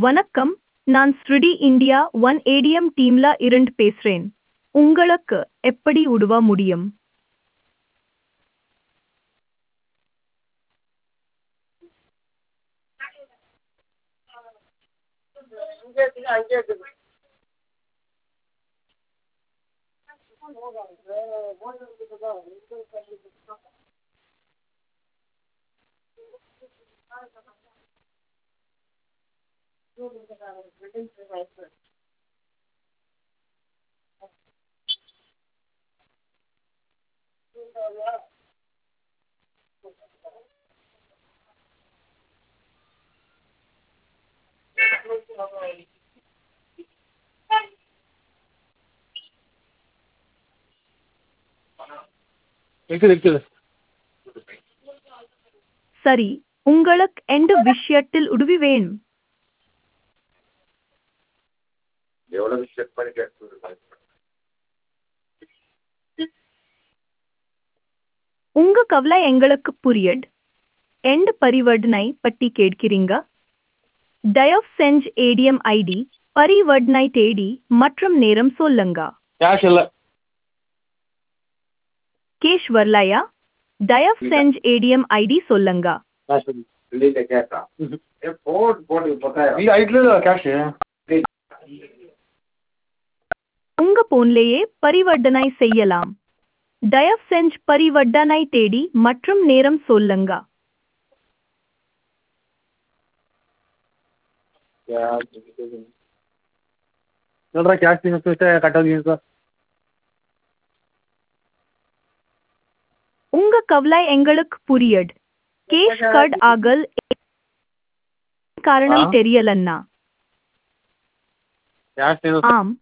வணக்கம் நான் ஸ்ருடி இந்தியா ஒன் ஏடிஎம் டீம்ல இருந்து பேசுறேன் உங்களுக்கு எப்படி உதவ முடியும் இருக்குது இருக்குது சரி உங்களுக்கு எந்த விஷயத்தில் உதவி வேணும் எவ்வளவு செக் பண்ணி கேட்டு உங்க கவலை எங்களுக்கு புரியுது எந்த பரிவர்த்தனை பற்றி கேட்கிறீங்க தயவு செஞ்சு ஏடிஎம் ஐடி பரிவர்த்தனை தேதி மற்றும் நேரம் சொல்லுங்க கேஷ் இல்லை கேஷ் வரலையா தயவு செஞ்சு ஏடிஎம் ஐடி சொல்லுங்க கேஷ் இல்லை இல்லைங்க கேட்டா ஏ போட்டு போட்டு போட்டாயிரம் இல்லை ஐட்டில் கேஷு உங்க போன்லேயே பரிவர்த்தனை செய்யலாம் தயவு செஞ்சு பரிவர்த்தனை தேதி மற்றும் நேரம் சொல்லுங்க ನೋಡ್ರ ಕ್ಯಾಶ್ ತಿನ್ನೋಷ್ಟು ಕಟ್ಟೋದೀನಿ ಸರ್ உங்க கவலை எங்களுக்கு புரியுது கேஷ் கட் ஆகல் காரணம் ஆ? தெரியலன்னா ಕ್ಯಾಶ್ ತಿನ್ನೋ ஆம்